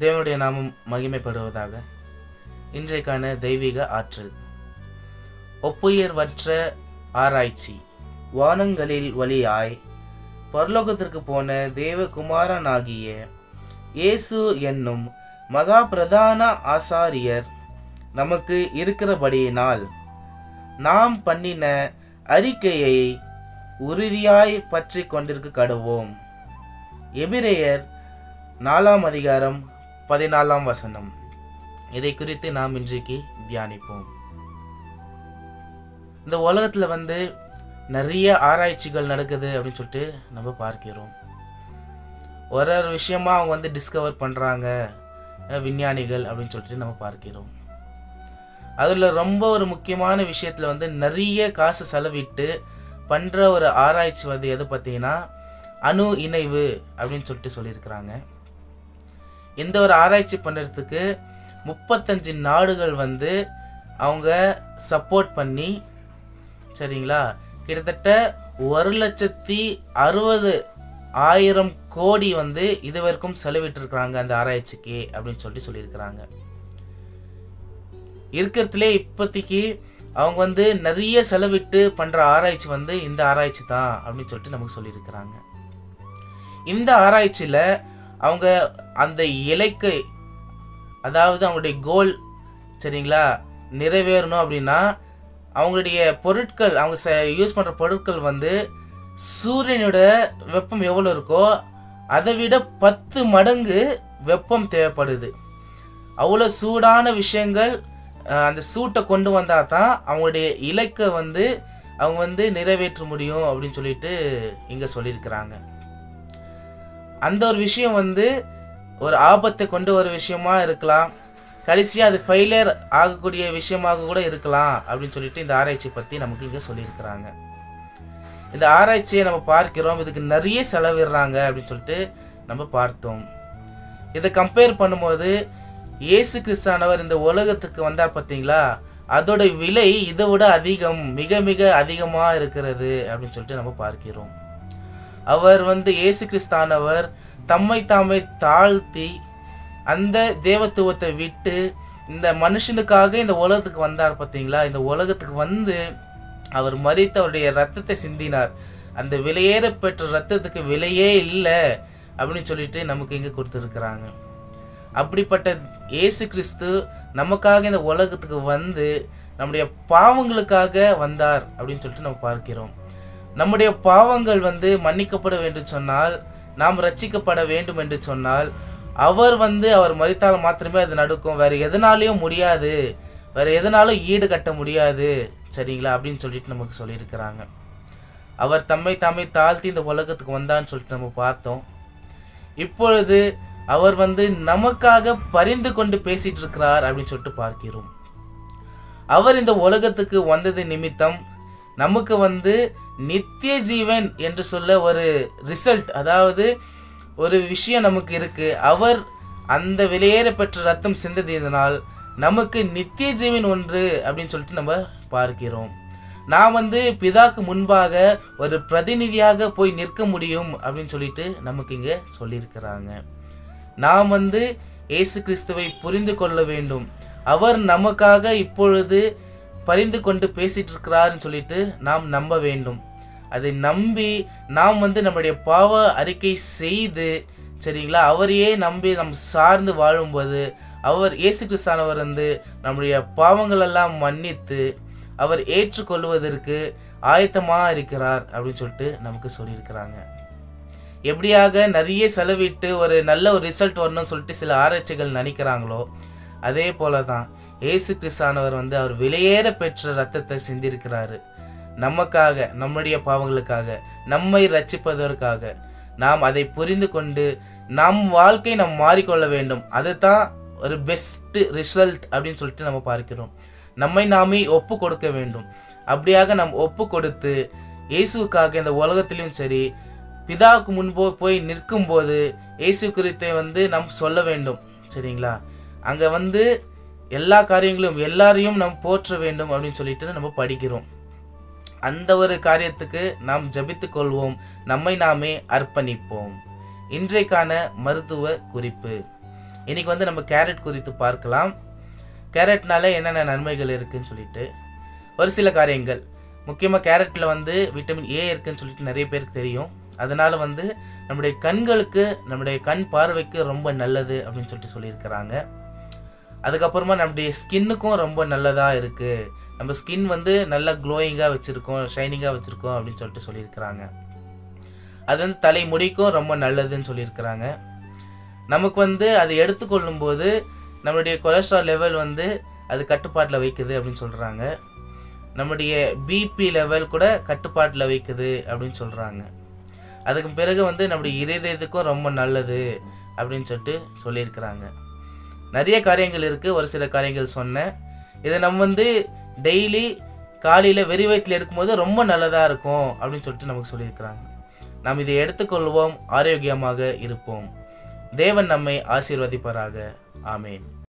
தேவனுடைய நாமம் மகிமைப்படுவதாக இன்றைக்கான தெய்வீக ஆற்றல் ஒப்புயர்வற்ற ஆராய்ச்சி வானங்களில் வழியாய் பரலோகத்திற்கு போன தேவகுமாரனாகிய இயேசு என்னும் மகா பிரதான ஆசாரியர் நமக்கு இருக்கிறபடியினால் நாம் பண்ணின அறிக்கையை உறுதியாய் பற்றி கொண்டிருக்க கடுவோம் எபிரேயர் நாலாம் அதிகாரம் பதினாலாம் வசனம் இதை குறித்து நாம் இன்றைக்கு தியானிப்போம் இந்த உலகத்துல வந்து நிறைய ஆராய்ச்சிகள் நடக்குது அப்படின்னு சொல்லிட்டு நம்ம பார்க்கிறோம் ஒரு ஒரு விஷயமா அவங்க வந்து டிஸ்கவர் பண்றாங்க அஹ் விஞ்ஞானிகள் அப்படின்னு சொல்லிட்டு நம்ம பார்க்கிறோம் அதில் ரொம்ப ஒரு முக்கியமான விஷயத்தில் வந்து நிறைய காசு செலவிட்டு பண்ணுற ஒரு ஆராய்ச்சி வந்து எது பார்த்தீங்கன்னா அணு இணைவு அப்படின்னு சொல்லிட்டு சொல்லியிருக்கிறாங்க இந்த ஒரு ஆராய்ச்சி பண்ணுறதுக்கு முப்பத்தஞ்சு நாடுகள் வந்து அவங்க சப்போர்ட் பண்ணி சரிங்களா கிட்டத்தட்ட ஒரு லட்சத்தி அறுபது ஆயிரம் கோடி வந்து இது வரைக்கும் செலவிட்டிருக்கிறாங்க அந்த ஆராய்ச்சிக்கு அப்படின்னு சொல்லிட்டு சொல்லியிருக்கிறாங்க இருக்கிறதுலே இப்போதைக்கு அவங்க வந்து நிறைய செலவிட்டு பண்ணுற ஆராய்ச்சி வந்து இந்த ஆராய்ச்சி தான் அப்படின்னு சொல்லிட்டு நமக்கு சொல்லியிருக்கிறாங்க இந்த ஆராய்ச்சியில் அவங்க அந்த இலக்கை அதாவது அவங்களுடைய கோல் சரிங்களா நிறைவேறணும் அப்படின்னா அவங்களுடைய பொருட்கள் அவங்க யூஸ் பண்ணுற பொருட்கள் வந்து சூரியனோட வெப்பம் எவ்வளோ இருக்கோ அதை விட பத்து மடங்கு வெப்பம் தேவைப்படுது அவ்வளோ சூடான விஷயங்கள் அஹ், அந்த சூட்டை கொண்டு வந்தால் தான் அவங்களுடைய இலக்கை வந்து அவங்க வந்து நிறைவேற்ற முடியும் அப்படின்னு சொல்லிட்டு இங்கே சொல்லியிருக்கிறாங்க அந்த ஒரு விஷயம் வந்து ஒரு ஆபத்தை கொண்டு ஒரு விஷயமா இருக்கலாம் கடைசியாக அது ஃபெயிலியர் ஆகக்கூடிய விஷயமாக கூட இருக்கலாம் அப்படின்னு சொல்லிட்டு இந்த ஆராய்ச்சி பற்றி நமக்கு இங்கே சொல்லியிருக்கிறாங்க இந்த ஆராய்ச்சியை நம்ம பார்க்கிறோம் இதுக்கு நிறைய செலவிடுறாங்க அப்படின்னு சொல்லிட்டு நம்ம பார்த்தோம் இதை கம்பேர் பண்ணும்போது இயேசு கிறிஸ்தானவர் இந்த உலகத்துக்கு வந்தார் பார்த்தீங்களா அதோட விலை இதை விட அதிகம் மிக மிக அதிகமாக இருக்கிறது அப்படின்னு சொல்லிட்டு நம்ம பார்க்கிறோம் அவர் வந்து இயேசு கிறிஸ்தானவர் தம்மை தாமை தாழ்த்தி அந்த தேவத்துவத்தை விட்டு இந்த மனுஷனுக்காக இந்த உலகத்துக்கு வந்தார் பார்த்தீங்களா இந்த உலகத்துக்கு வந்து அவர் மறித்து அவருடைய ரத்தத்தை சிந்தினார் அந்த விலையேற பெற்ற ரத்தத்துக்கு விலையே இல்லை அப்படின்னு சொல்லிட்டு நமக்கு இங்கே கொடுத்துருக்குறாங்க அப்படிப்பட்ட இயேசு கிறிஸ்து நமக்காக இந்த உலகத்துக்கு வந்து நம்முடைய பாவங்களுக்காக வந்தார் அப்படின்னு சொல்லிட்டு நம்ம பார்க்கிறோம் நம்முடைய பாவங்கள் வந்து மன்னிக்கப்பட வேண்டும் சொன்னால் நாம் ரட்சிக்கப்பட வேண்டும் என்று சொன்னால் அவர் வந்து அவர் மறித்தால் மாத்திரமே அது நடக்கும் வேற எதனாலையும் முடியாது வேற எதனாலும் ஈடு கட்ட முடியாது சரிங்களா அப்படின்னு சொல்லிட்டு நமக்கு சொல்லியிருக்கிறாங்க அவர் தம்மை தாமே தாழ்த்தி இந்த உலகத்துக்கு வந்தான்னு சொல்லிட்டு நம்ம பார்த்தோம் இப்பொழுது அவர் வந்து நமக்காக பரிந்து கொண்டு பேசிட்டு இருக்கிறார் அப்படின்னு சொல்லிட்டு பார்க்கிறோம் அவர் இந்த உலகத்துக்கு வந்தது நிமித்தம் நமக்கு வந்து நித்திய ஜீவன் என்று சொல்ல ஒரு ரிசல்ட் அதாவது ஒரு விஷயம் நமக்கு இருக்கு அவர் அந்த வெளியேற பெற்ற ரத்தம் சிந்ததியதனால் நமக்கு நித்திய ஜீவன் ஒன்று அப்படின்னு சொல்லிட்டு நம்ம பார்க்கிறோம் நான் வந்து பிதாக்கு முன்பாக ஒரு பிரதிநிதியாக போய் நிற்க முடியும் அப்படின்னு சொல்லிட்டு நமக்கு இங்கே சொல்லியிருக்கிறாங்க நாம் வந்து இயேசு கிறிஸ்துவை புரிந்து கொள்ள வேண்டும் அவர் நமக்காக இப்பொழுது பரிந்து கொண்டு பேசிட்டு இருக்கிறாருன்னு சொல்லிட்டு நாம் நம்ப வேண்டும் அதை நம்பி நாம் வந்து நம்முடைய பாவ அறிக்கை செய்து சரிங்களா அவரையே நம்பி நம் சார்ந்து வாழும்போது அவர் இயேசு கிறிஸ்தானவர் வந்து நம்முடைய பாவங்கள் எல்லாம் மன்னித்து அவர் ஏற்றுக்கொள்வதற்கு ஆயத்தமாக இருக்கிறார் அப்படின்னு சொல்லிட்டு நமக்கு சொல்லியிருக்கிறாங்க எப்படியாக நிறைய செலவிட்டு ஒரு நல்ல ஒரு ரிசல்ட் வரணும்னு சொல்லிட்டு சில ஆராய்ச்சிகள் நினைக்கிறாங்களோ அதே போல தான் ஏசு கிறிஸ்தானவர் வந்து அவர் விலையேற பெற்ற ரத்தத்தை சிந்திருக்கிறாரு நமக்காக நம்முடைய பாவங்களுக்காக நம்மை ரட்சிப்பதற்காக நாம் அதை புரிந்து கொண்டு நம் வாழ்க்கை நாம் மாறிக்கொள்ள வேண்டும் அதுதான் ஒரு பெஸ்ட் ரிசல்ட் அப்படின்னு சொல்லிட்டு நம்ம பார்க்கிறோம் நம்மை நாமே ஒப்பு கொடுக்க வேண்டும் அப்படியாக நாம் ஒப்பு கொடுத்து இயேசுவுக்காக இந்த உலகத்திலும் சரி பிதாவுக்கு முன்போ போய் நிற்கும்போது இயேசு குறித்தை வந்து நாம் சொல்ல வேண்டும் சரிங்களா அங்கே வந்து எல்லா காரியங்களும் எல்லாரையும் நாம் போற்ற வேண்டும் அப்படின்னு சொல்லிட்டு நம்ம படிக்கிறோம் அந்த ஒரு காரியத்துக்கு நாம் ஜபித்துக் கொள்வோம் நம்மை நாமே அர்ப்பணிப்போம் இன்றைக்கான மருத்துவ குறிப்பு இன்னைக்கு வந்து நம்ம கேரட் குறித்து பார்க்கலாம் கேரட்னால என்னென்ன நன்மைகள் இருக்குன்னு சொல்லிட்டு ஒரு சில காரியங்கள் முக்கியமாக கேரட்டில் வந்து விட்டமின் ஏ இருக்குன்னு சொல்லிட்டு நிறைய பேருக்கு தெரியும் அதனால வந்து நம்முடைய கண்களுக்கு நம்முடைய கண் பார்வைக்கு ரொம்ப நல்லது அப்படின்னு சொல்லிட்டு சொல்லியிருக்கிறாங்க அதுக்கப்புறமா நம்முடைய ஸ்கின்னுக்கும் ரொம்ப நல்லதாக இருக்குது நம்ம ஸ்கின் வந்து நல்லா க்ளோயிங்காக வச்சுருக்கோம் ஷைனிங்காக வச்சுருக்கோம் அப்படின்னு சொல்லிட்டு சொல்லியிருக்கிறாங்க அது வந்து தலை முடிக்கும் ரொம்ப நல்லதுன்னு சொல்லியிருக்கிறாங்க நமக்கு வந்து அதை எடுத்துக்கொள்ளும் போது நம்மளுடைய கொலஸ்ட்ரால் லெவல் வந்து அது கட்டுப்பாட்டில் வைக்குது அப்படின்னு சொல்கிறாங்க நம்முடைய பிபி லெவல் கூட கட்டுப்பாட்டில் வைக்குது அப்படின்னு சொல்கிறாங்க அதுக்கு பிறகு வந்து நம்முடைய இருதயத்துக்கும் ரொம்ப நல்லது அப்படின்னு சொல்லிட்டு சொல்லியிருக்கிறாங்க நிறைய காரியங்கள் இருக்குது ஒரு சில காரியங்கள் சொன்னேன் இதை நம்ம வந்து டெய்லி காலையில் வெறி வயிற்றில் எடுக்கும்போது ரொம்ப நல்லதாக இருக்கும் அப்படின்னு சொல்லிட்டு நமக்கு சொல்லியிருக்கிறாங்க நாம் இதை எடுத்துக்கொள்வோம் ஆரோக்கியமாக இருப்போம் தேவன் நம்மை ஆசீர்வதிப்பாராக ஆமேன்